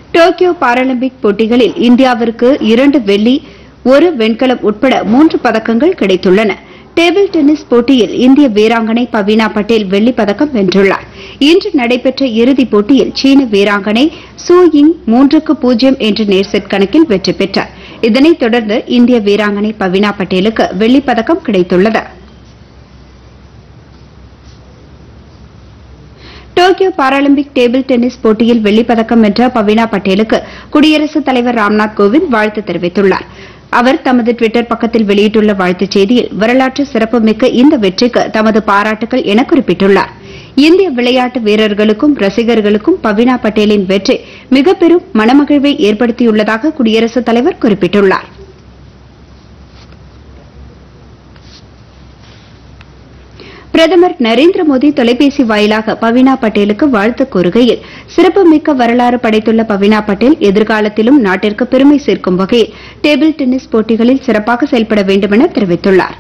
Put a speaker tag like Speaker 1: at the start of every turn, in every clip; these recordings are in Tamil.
Speaker 1: டோக்கியோ பாராலிம்பிக் போட்டிகளில் இந்தியாவிற்கு இரண்டு வெள்ளி ஒரு வெண்கலம் உட்பட மூன்று பதக்கங்கள் கிடைத்துள்ளன டேபிள் டென்னிஸ் போட்டியில் இந்திய வீராங்கனை பவீனா பட்டேல் வெள்ளிப் பதக்கம் வென்றுள்ளார் இன்று நடைபெற்ற இறுதிப் போட்டியில் சீன வீராங்கனை சூ இங் மூன்றுக்கு பூஜ்ஜியம் என்ற நேர் செட் கணக்கில் வெற்றி பெற்றார் இதனைத் தொடர்ந்து இந்திய வீராங்கனை பவீனா பட்டேலுக்கு வெள்ளிப் பதக்கம் கிடைத்துள்ளது டோக்கியோ பாராலிம்பிக் டேபிள் டென்னிஸ் போட்டியில் வெள்ளிப் பதக்கம் வென்ற பவீனா பட்டேலுக்கு குடியரசுத் தலைவர் ராம்நாத் கோவிந்த் வாழ்த்து தெரிவித்துள்ளார் அவர் தமது டுவிட்டர் பக்கத்தில் வெளியிட்டுள்ள வாழ்த்துச் செய்தியில் வரலாற்று சிறப்புமிக்க இந்த வெற்றிக்கு தமது பாராட்டுகள் என குறிப்பிட்டுள்ளார் இந்திய விளையாட்டு வீரர்களுக்கும் ரசிகர்களுக்கும் பவீனா பட்டேலின் வெற்றி மிக பெரும் மனமகிழ்வை ஏற்படுத்தியுள்ளதாக குடியரசுத் தலைவர் குறிப்பிட்டுள்ளார் பிரதமர் நரேந்திர மோடி தொலைபேசி வாயிலாக பவீனா பட்டேலுக்கு வாழ்த்து கூறுகையில் சிறப்புமிக்க வரலாறு படைத்துள்ள பவீனா பட்டேல் எதிர்காலத்திலும் நாட்டிற்கு பெருமை சேர்க்கும் வகையில் டேபிள் டென்னிஸ் போட்டிகளில் சிறப்பாக செயல்பட வேண்டும் என தெரிவித்துள்ளார்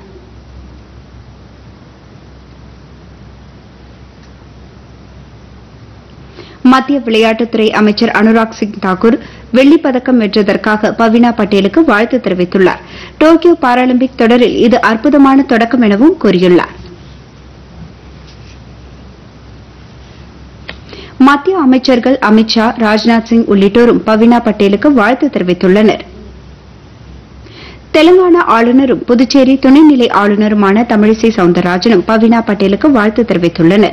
Speaker 1: மத்திய விளையாட்டுத்துறை அமைச்சர் அனுராக் சிங் தாக்கூர் வெள்ளிப் பதக்கம் வென்றதற்காக பவீனா பட்டேலுக்கு வாழ்த்து தெரிவித்துள்ளார் டோக்கியோ பாராலிம்பிக் தொடரில் இது அற்புதமான தொடக்கம் எனவும் கூறியுள்ளார் மத்திய அமைச்சர்கள் அமித் ஷா ராஜ்நாத் சிங் உள்ளிட்டோரும் பவீனா பட்டேலுக்கு வாழ்த்து தெரிவித்துள்ளனர் தெலுங்கானா ஆளுநரும் புதுச்சேரி துணைநிலை ஆளுநருமான தமிழிசை சவுந்தரராஜனும் பவீனா பட்டேலுக்கு வாழ்த்து தெரிவித்துள்ளனர்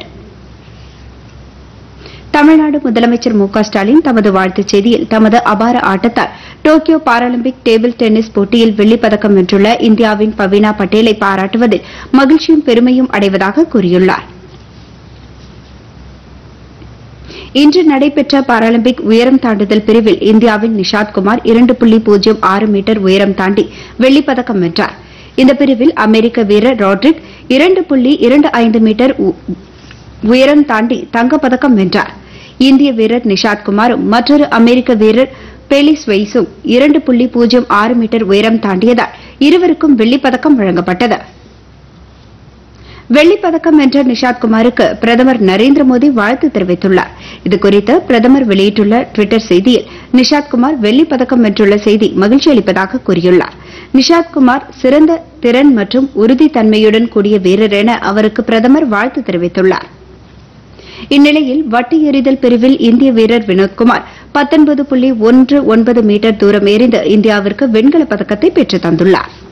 Speaker 1: தமிழ்நாடு முதலமைச்சர் மு க ஸ்டாலின் தமது வாழ்த்துச் செய்தியில் தமது அபார ஆட்டத்தால் டோக்கியோ பாராலிம்பிக் டேபிள் டென்னிஸ் போட்டியில் வெள்ளிப் பதக்கம் வென்றுள்ள இந்தியாவின் பவீனா பட்டேலை பாராட்டுவதில் மகிழ்ச்சியும் பெருமையும் அடைவதாக கூறியுள்ளார் இன்று நடைபெற்ற பாராலிம்பிக் உயரம் தாண்டுதல் பிரிவில் இந்தியாவின் நிஷாத் குமார் இரண்டு புள்ளி பூஜ்ஜியம் ஆறு மீட்டர் உயரம் தாண்டி வெள்ளிப் பதக்கம் வென்றார் இந்த பிரிவில் அமெரிக்க வீரர் ராட்ரிக் இரண்டு புள்ளி இரண்டு ஐந்து மீட்டர் உ- உயரம் தாண்டி தங்கப்பதக்கம் வென்றார் இந்திய வீரர் நிஷாத் குமாரும் மற்றொரு அமெரிக்க வீரர் பெலிஸ் வெய்ஸும் இரண்டு புள்ளி பூஜ்ஜியம் ஆறு மீட்டர் உயரம் தாண்டியதால் இருவருக்கும் வெள்ளிப் பதக்கம் வழங்கப்பட்டது வெள்ளிப் பதக்கம் வென்ற நிஷாத் குமாருக்கு பிரதமர் நரேந்திர மோடி வாழ்த்து தெரிவித்துள்ளார் இதுகுறித்து பிரதமர் வெளியிட்டுள்ள டுவிட்டர் செய்தியில் நிஷாத் குமார் வெள்ளிப் பதக்கம் வென்றுள்ள செய்தி மகிழ்ச்சி அளிப்பதாக கூறியுள்ளார் நிஷாத் குமார் சிறந்த திறன் மற்றும் உறுதித்தன்மையுடன் கூடிய வீரர் என அவருக்கு பிரதமர் வாழ்த்து தெரிவித்துள்ளார் இந்நிலையில் வட்டு எறிதல் பிரிவில் இந்திய வீரர் வினோத்குமார் பத்தொன்பது புள்ளி ஒன்று ஒன்பது மீட்டர் தூரம் எறிந்து இந்தியாவிற்கு வெண்கலப் பதக்கத்தை பெற்றுத் தந்துள்ளார்